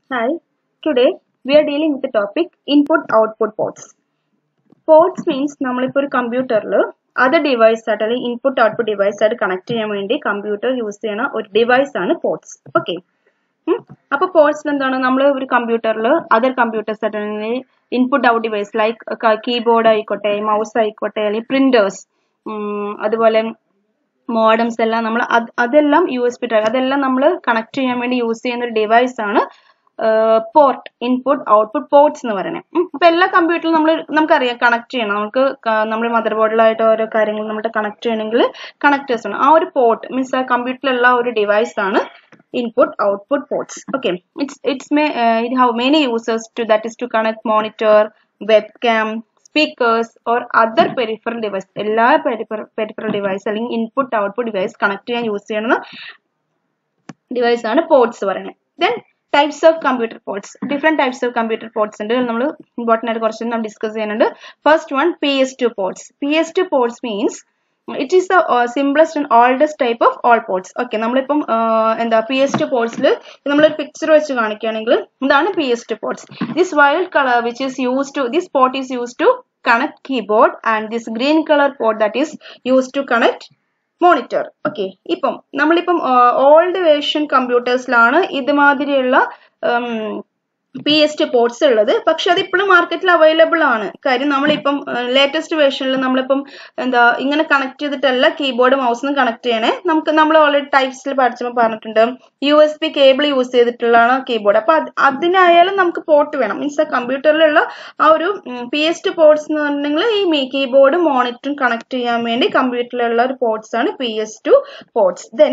Hi, today we are dealing with the topic input output ports. Ports means നമ്മളിപ്പോൾ ഒരു കമ്പ്യൂട്ടറിൽ അത് device ആയിട്ട് അല്ലെങ്കിൽ ഇൻപുട്ട് ഔട്ട്പുട്ട് ഡിവൈസ് ആയിട്ട് കണക്ട് ചെയ്യാൻ വേണ്ടി കമ്പ്യൂട്ടർ യൂസ് ചെയ്യണ ഒരു ഡിവൈസ് ആണ് പോർട്സ് ഓക്കെ അപ്പൊ പോർട്സിൽ എന്താണ് നമ്മൾ ഒരു കമ്പ്യൂട്ടറിൽ അതർ കമ്പ്യൂട്ടേഴ്സ് ആയിട്ട് input out device like keyboard ആയിക്കോട്ടെ മൗസ് ആയിക്കോട്ടെ അല്ലെങ്കിൽ പ്രിന്റേഴ്സ് അതുപോലെ മോഡംസ് എല്ലാം നമ്മൾ അതെല്ലാം യു എസ് പി ഡ്രൈവ് അതെല്ലാം നമ്മൾ കണക്ട് ചെയ്യാൻ വേണ്ടി യൂസ് ചെയ്യുന്ന ഒരു ഡിവൈസ് ആണ് പോർട്ട് ഇൻപുട്ട് ഔട്ട്പുട്ട് പോർട്സ് എന്ന് പറയുന്നത് അപ്പൊ എല്ലാ കമ്പ്യൂട്ടറിലും നമ്മൾ നമുക്കറിയാം കണക്ട് ചെയ്യണം നമുക്ക് നമ്മുടെ മദർ ബോർഡിലായിട്ട് ഓരോ കാര്യങ്ങൾ നമ്മുടെ കണക്ട് ചെയ്യണമെങ്കിൽ കണക്ടേഴ്സ് ആണ് ആ ഒരു പോർട്ട് മീൻസ് ആ കമ്പ്യൂട്ടറിലുള്ള ഒരു ഡിവൈസ് ആണ് input output ports okay it's it's may uh, it have many users to that is to connect monitor webcam speakers or other peripheral device എല്ലാ peripheral device അല്ലെങ്കിൽ input output device connect ചെയ്യാൻ use ചെയ്യുന്ന device ആണ് ports പറയുന്നത് then types of computer ports different types of computer ports ഉണ്ട് നമ്മൾ important ആയിട്ട് കുറച്ച് നമ്മൾ ഡിസ്കസ് ചെയ്യുന്നുണ്ട് first one P S two ports P S two ports means it is the simplest and oldest type of all ports okay നമ്മളിപ്പം എന്താ P S to പോർട്സിൽ നമ്മളൊരു picture വെച്ച് കാണിക്കുകയാണെങ്കിൽ ഇതാണ് P S two ports this violet colour which is use to this port is use to connect keyboard and this green colour port that is use to connect monitor okay ഇപ്പം നമ്മളിപ്പം old version കമ്പ്യൂട്ടേഴ്സിലാണ് ഇതുമാതിരിയുള്ള P S T ports ഉള്ളത് പക്ഷെ അത് ഇപ്പോഴും മാർക്കറ്റിൽ available ആണ് കാര്യം നമ്മളിപ്പം ലേറ്റസ്റ്റ് വേർഷനിൽ നമ്മളിപ്പം എന്താ ഇങ്ങനെ കണക്ട് ചെയ്തിട്ടല്ല കീബോർഡ് മൗസും കണക്ട് ചെയ്യണേ നമുക്ക് നമ്മൾ ഓൾറെഡി ടൈപ്സിൽ പഠിച്ചപ്പോൾ പറഞ്ഞിട്ടുണ്ട് U S P cable use ചെയ്തിട്ടുള്ളതാണ് കീബോർഡ് അപ്പൊ അതിനായാലും നമുക്ക് പോർട്ട് വേണം മീൻസ് ആ കമ്പ്യൂട്ടറിലുള്ള ആ ഒരു പി എസ് ടി പോർട്സ് എന്ന് പറഞ്ഞിട്ടുണ്ടെങ്കിൽ ഈ കീബോർഡും മോണിറ്ററും കണക്ട് ചെയ്യാൻ വേണ്ടി കമ്പ്യൂട്ടറിലുള്ള ഒരു പോർട്സ് ആണ് P S two ports then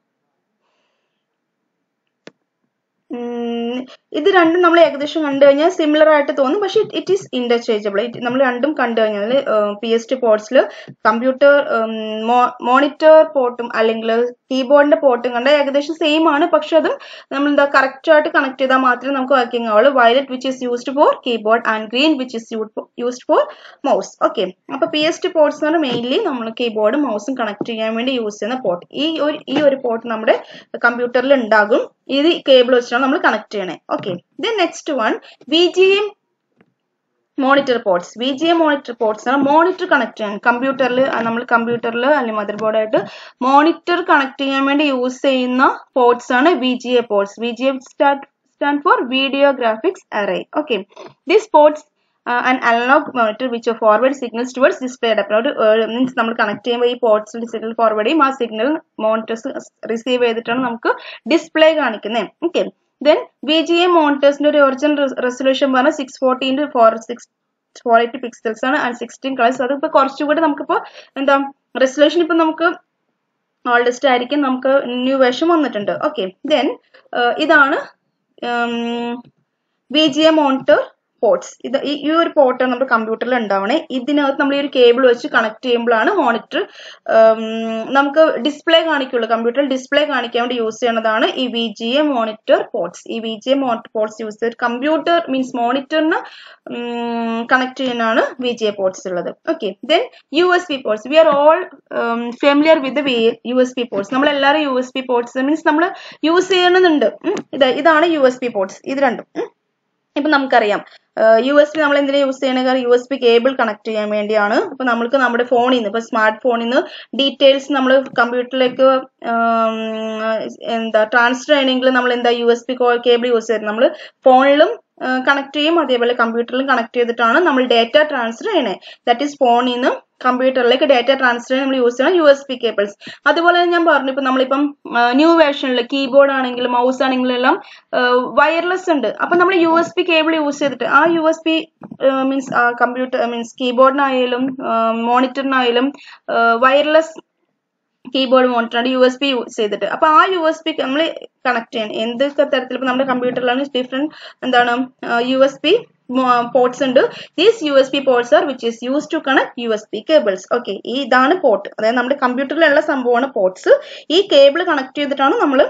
ഇത് രണ്ടും നമ്മൾ ഏകദേശം കണ്ടു കഴിഞ്ഞാൽ സിമിലർ ആയിട്ട് തോന്നും പക്ഷെ ഇറ്റ് ഈസ് ഇന്റർചേഞ്ചബിൾ നമ്മൾ രണ്ടും കണ്ടു കഴിഞ്ഞാൽ പി എസ് ടി പോർട്സിൽ കമ്പ്യൂട്ടർ മോണിറ്റർ പോർട്ടും അല്ലെങ്കിൽ കീബോർഡിന്റെ പോർട്ടും കണ്ട ഏകദേശം സെയിം ആണ് പക്ഷെ അതും നമ്മൾ എന്താ കറക്റ്റ് ആയിട്ട് കണക്ട് ചെയ്താൽ മാത്രമേ നമുക്ക് വർക്കിംഗ് ആവുള്ളൂ violet which is used for keyboard and green which is used for mouse okay അപ്പൊ പി എസ് ടി പോർട്സ് എന്ന് പറഞ്ഞാൽ മെയിൻലി നമ്മൾ കീബോർഡും മൗസും കണക്ട് ചെയ്യാൻ വേണ്ടി യൂസ് ചെയ്യുന്ന പോർട്ട് ഈ ഒരു ഈ ഒരു പോർട്ട് നമ്മുടെ കമ്പ്യൂട്ടറിൽ ഉണ്ടാകും ഇത് കേബിൾ വെച്ചിട്ടാണ് നമ്മൾ കണക്ട് ചെയ്യണേ okay then next one V G M monitor ports V G M monitor ports ആണ് മോണിറ്റർ കണക്ട് ചെയ്യാൻ കമ്പ്യൂട്ടറിൽ നമ്മൾ കമ്പ്യൂട്ടറിൽ അല്ലെങ്കിൽ മദർ ബോർഡായിട്ട് മോണിറ്റർ കണക്ട് ചെയ്യാൻ വേണ്ടി യൂസ് ചെയ്യുന്ന പോർട്സ് ആണ് V G A ports V G A stand for video graphics array okay this ports and analog monitor which forward signals towards display adapter means നമ്മൾ കണക്ട് ചെയ്യുമ്പോൾ ഈ പോർട്സിൽ signal forward ചെയ്യും ആ signal monitors receive ചെയ്തിട്ടാണ് നമുക്ക് display കാണിക്കുന്നത് okay then V G A മോണിറ്റേഴ്സിന്റെ ഒരു ഒറിജിനൽ റെസൊല്യൂഷൻ പറഞ്ഞാൽ six forty into four six four eighty pixels ആണ് ആൻഡ് സിക്സ്റ്റീൻ കളേഴ്സ് അതിപ്പോ കുറച്ചുകൂടി നമുക്കിപ്പോ എന്താ റെസൊല്യൂഷൻ ഇപ്പൊ നമുക്ക് ഓൾഡസ്റ്റ് ആയിരിക്കും നമുക്ക് ന്യൂ വേർഷൻ വന്നിട്ടുണ്ട് ഓക്കെ ദെൻ ഇതാണ് V G A monitor ports ഇത് ഈ ഒരു പോർട്ട് നമ്മുടെ കമ്പ്യൂട്ടറിൽ ഉണ്ടാവണേ ഇതിനകത്ത് നമ്മൾ ഈ ഒരു കേബിൾ വെച്ച് കണക്ട് ചെയ്യുമ്പോഴാണ് മോണിറ്റർ നമുക്ക് ഡിസ്പ്ലേ കാണിക്കുള്ളൂ കമ്പ്യൂട്ടറിൽ ഡിസ്പ്ലേ കാണിക്കാൻ വേണ്ടി യൂസ് ചെയ്യുന്നതാണ് ഈ V G A monitor ports ഈ V G A monitor ports use ചെയ്ത് കമ്പ്യൂട്ടർ മീൻസ് മോണിറ്ററിന് കണക്ട് ചെയ്യാനാണ് വി ജി എ പോർട്സ് ഉള്ളത് okay then U S P ports we are all familiar with U S P ports നമ്മൾ എല്ലാവരും U S P ports means നമ്മൾ use ചെയ്യണമെന്നുണ്ട് ഇത് ഇതാണ് യു എസ് പി പോർട്സ് ഇത് രണ്ടും ഇപ്പൊ നമുക്കറിയാം യു എസ് പി നമ്മൾ എന്തിനാ യൂസ് ചെയ്യണ കാരണം U S P cable connect ചെയ്യാൻ വേണ്ടിയാണ് ഇപ്പൊ നമ്മൾക്ക് നമ്മുടെ ഫോണിൽ നിന്ന് ഇപ്പൊ സ്മാർട്ട് ഫോണിൽ നിന്ന് ഡീറ്റെയിൽസ് നമ്മൾ കമ്പ്യൂട്ടറിലേക്ക് എന്താ ട്രാൻസ്ഫർ ചെയ്യണമെങ്കിൽ നമ്മൾ എന്താ U S P cable use ചെയ്യുന്നത് നമ്മൾ ഫോണിലും കണക്ട് ചെയ്യും അതേപോലെ കമ്പ്യൂട്ടറിലും കണക്ട് ചെയ്തിട്ടാണ് നമ്മൾ ഡേറ്റ ട്രാൻസ്ഫർ ചെയ്യണേ ദാറ്റ് ഈസ് ഫോണിൽ നിന്ന് കമ്പ്യൂട്ടറിലേക്ക് ഡേറ്റ ട്രാൻസ്ഫർ ചെയ്യാൻ നമ്മൾ യൂസ് ചെയ്യണം യു എസ് പി കേബിൾസ് അതുപോലെ തന്നെ ഞാൻ പറഞ്ഞു ഇപ്പൊ നമ്മളിപ്പം ന്യൂ വേർഷനിൽ കീബോർഡ് ആണെങ്കിലും മൗസ് ആണെങ്കിലും എല്ലാം വയർലെസ് ഉണ്ട് അപ്പൊ നമ്മൾ U S P cable use ചെയ്തിട്ട് ആ U S P means computer means കീബോർഡിനായാലും മോണിറ്ററിനായാലും വയർലെസ് കീബോർഡ് മോണിറ്ററാണ് യു എസ് പി യൂസ് ചെയ്തിട്ട് അപ്പൊ ആ യു എസ് പി നമ്മൾ കണക്ട് ചെയ്യണം എന്ത് തരത്തിൽ ഇപ്പൊ നമ്മുടെ കമ്പ്യൂട്ടറിലാണ് ഡിഫറെന്റ് എന്താണ് യു എസ് പി പോർട്സ് ഉണ്ട് these U S P ports are which is use to connect U S P cables okay ഈ ഇതാണ് പോർട്ട് അതായത് നമ്മുടെ കമ്പ്യൂട്ടറിലുള്ള സംഭവമാണ് പോർട്സ് ഈ കേബിൾ കണക്ട് ചെയ്തിട്ടാണ് നമ്മൾ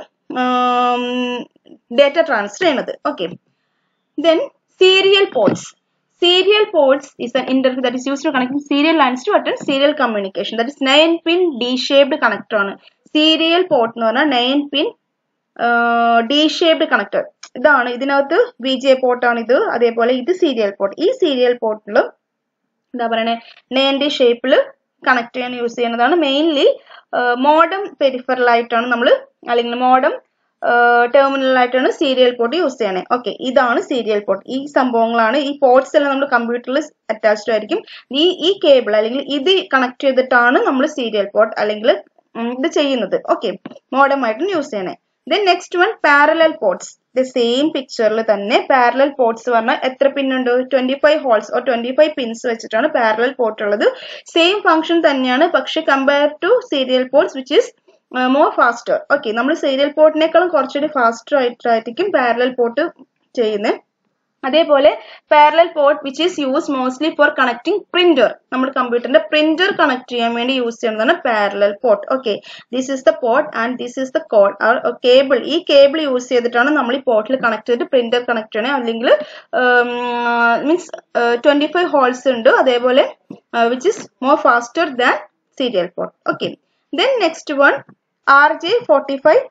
ഡേറ്റ ട്രാൻസ്ഫർ ചെയ്യുന്നത് okay then serial ports serial ports is an interface that is used to connect serial lines to attend serial communication that is 9 pin d shaped connector ആണ് serial port എന്ന് പറഞ്ഞാൽ 9 pin d shaped connector ഇതാണ് ഇതിനകത്ത് V J പോർട്ടാണ് ഇത് അതേപോലെ ഇത് serial port ഈ serial പോർട്ടിൽ എന്താ പറയണേ നേന്റെ ഷേപ്പിൽ കണക്ട് ചെയ്യാൻ യൂസ് ചെയ്യുന്നതാണ് മെയിൻലി മോഡം പെരിഫറൽ ആയിട്ടാണ് നമ്മൾ അല്ലെങ്കിൽ മോഡം ടെർമിനൽ ആയിട്ടാണ് സീരിയൽ പോർട്ട് യൂസ് ചെയ്യണേ ഓക്കെ ഇതാണ് സീരിയൽ പോർട്ട് ഈ സംഭവങ്ങളാണ് ഈ പോർട്സ് എല്ലാം നമ്മൾ കമ്പ്യൂട്ടറിൽ അറ്റാച്ച്ഡ് ആയിരിക്കും ഈ ഈ കേബിൾ അല്ലെങ്കിൽ ഇത് കണക്ട് ചെയ്തിട്ടാണ് നമ്മൾ സീരിയൽ പോർട്ട് അല്ലെങ്കിൽ ഇത് ചെയ്യുന്നത് ഓക്കെ മോഡം ആയിട്ടും യൂസ് ചെയ്യണേ then next one parallel ports the same പിക്ചറിൽ തന്നെ പാരലൽ പോർട്സ് പറഞ്ഞാൽ എത്ര പിൻ ഉണ്ട് twenty five holes or twenty five pins വെച്ചിട്ടാണ് പാരലൽ പോർട്ട് ഉള്ളത് സെയിം ഫംഗ്ഷൻ തന്നെയാണ് പക്ഷെ compare to serial ports which is more faster okay നമ്മൾ സീരിയൽ പോർട്ടിനേക്കാളും കുറച്ചുകൂടി ഫാസ്റ്റർ ആയിട്ടായിരിക്കും പാരലൽ പോർട്ട് ചെയ്യുന്നത് അതേപോലെ parallel port which is use mostly for connecting printer നമ്മൾ കമ്പ്യൂട്ടറിന്റെ പ്രിന്റർ കണക്ട് ചെയ്യാൻ വേണ്ടി യൂസ് ചെയ്യുന്നതാണ് parallel port okay this is the port and this is the cord cable ഈ കേബിൾ യൂസ് ചെയ്തിട്ടാണ് നമ്മൾ ഈ പോർട്ടിൽ കണക്ട് ചെയ്തിട്ട് പ്രിന്റർ കണക്ട് ചെയ്യണേ അല്ലെങ്കിൽ മീൻസ് ട്വന്റി ഫൈവ് ഹോൾസ് ഉണ്ട് അതേപോലെ which is more faster than serial port okay then next one R J forty five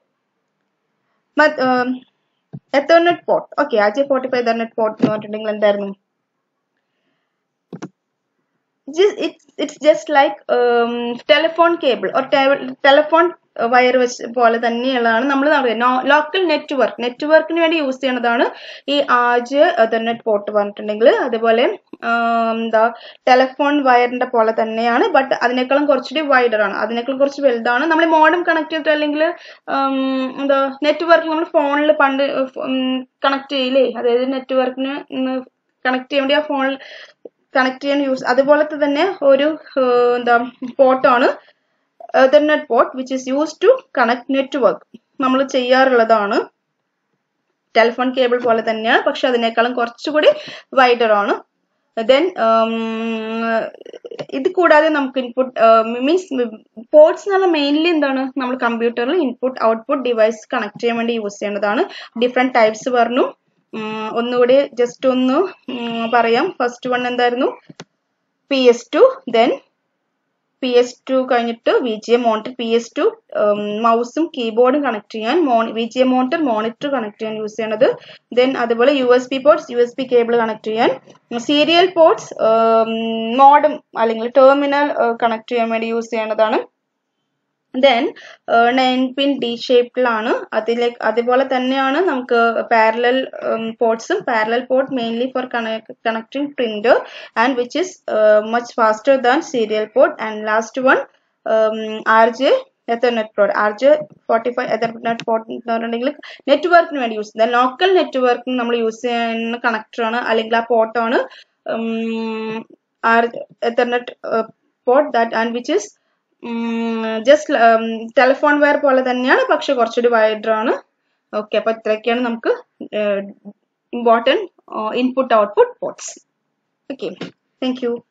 ethernet port okay R J forty five ethernet port എന്ന് പറഞ്ഞിട്ടുണ്ടെങ്കിൽ എന്തായിരുന്നു it's just like telephone cable or telephone wire വെച്ച് പോലെ തന്നെയുള്ളതാണ് നമ്മൾ local network നെറ്റ്വർക്കിന് വേണ്ടി use ചെയ്യുന്നതാണ് ഈ ആജ് എതർനെറ്റ് പോർട്ട് പറഞ്ഞിട്ടുണ്ടെങ്കിൽ അതുപോലെ എന്താ ടെലിഫോൺ വയറിന്റെ പോലെ തന്നെയാണ് ബട്ട് അതിനേക്കാളും കുറച്ചുകൂടി വൈഡർ ആണ് അതിനേക്കാളും കുറച്ച് വലുതാണ് നമ്മൾ മോഡം കണക്ട് ചെയ്തിട്ട് അല്ലെങ്കിൽ എന്താ നെറ്റ്വർക്ക് നമ്മൾ ഫോണിൽ പണ്ട് കണക്ട് ചെയ്യില്ലേ അതായത് നെറ്റ്വർക്കിന് കണക്ട് ചെയ്യാൻ വേണ്ടി ആ ഫോണിൽ കണക്ട് ചെയ്യാൻ യൂസ് അതുപോലത്തെ തന്നെ ഒരു എന്താ പോർട്ടാണ് ethernet port which is use to connect network നമ്മൾ ചെയ്യാറുള്ളതാണ് ടെലിഫോൺ കേബിൾ പോലെ തന്നെയാണ് പക്ഷെ അതിനേക്കാളും കുറച്ചുകൂടി വൈഡർ ആണ് ദെൻ ഇത് കൂടാതെ നമുക്ക് ഇൻപുട്ട് മീൻസ് പോർട്സ് എന്ന് പറഞ്ഞാൽ മെയിൻലി എന്താണ് നമ്മൾ കമ്പ്യൂട്ടറിൽ ഇൻപുട്ട് ഔട്ട്പുട്ട് ഡിവൈസ് കണക്ട് ചെയ്യാൻ വേണ്ടി യൂസ് ചെയ്യുന്നതാണ് ഡിഫറെന്റ് ടൈപ്സ് പറഞ്ഞു ഒന്നുകൂടി ജസ്റ്റ് ഒന്ന് പറയാം ഫസ്റ്റ് വൺ എന്തായിരുന്നു P S two then P S two കഴിഞ്ഞിട്ട് V G A monitor P S two മൗസും കീബോർഡും കണക്ട് ചെയ്യാൻ V G A monitor monitor connect ചെയ്യാൻ യൂസ് ചെയ്യണത് ദെൻ അതുപോലെ U S P ports U S P cable connect ചെയ്യാൻ serial ports modem അല്ലെങ്കിൽ ടെർമിനൽ കണക്ട് ചെയ്യാൻ വേണ്ടി യൂസ് ചെയ്യണതാണ് ദെൻ നയൻ പിൻ ഡി ഷേപ്പിലാണ് അതിലേക്ക് അതുപോലെ തന്നെയാണ് നമുക്ക് പാരലൽ പോർട്സും parallel port mainly for connecting printer and which is much faster than serial port and last one R J ethernet port R J forty five ethernet port എന്ന് പറഞ്ഞിട്ടുണ്ടെങ്കിൽ നെറ്റ്വർക്കിന് വേണ്ടി യൂസ് ചെയ്യുന്നത് ലോക്കൽ നെറ്റ്വർക്കിന് നമ്മൾ യൂസ് ചെയ്യുന്ന കണക്ടറാണ് അല്ലെങ്കിൽ ആ പോർട്ടാണ് R ethernet port that and which is just telephone wire പോലെ തന്നെയാണ് പക്ഷെ കുറച്ചുകൂടി വൈഡർ ആണ് ഓക്കെ അപ്പൊ ഇത്രയൊക്കെയാണ് നമുക്ക് important input output ports okay thank U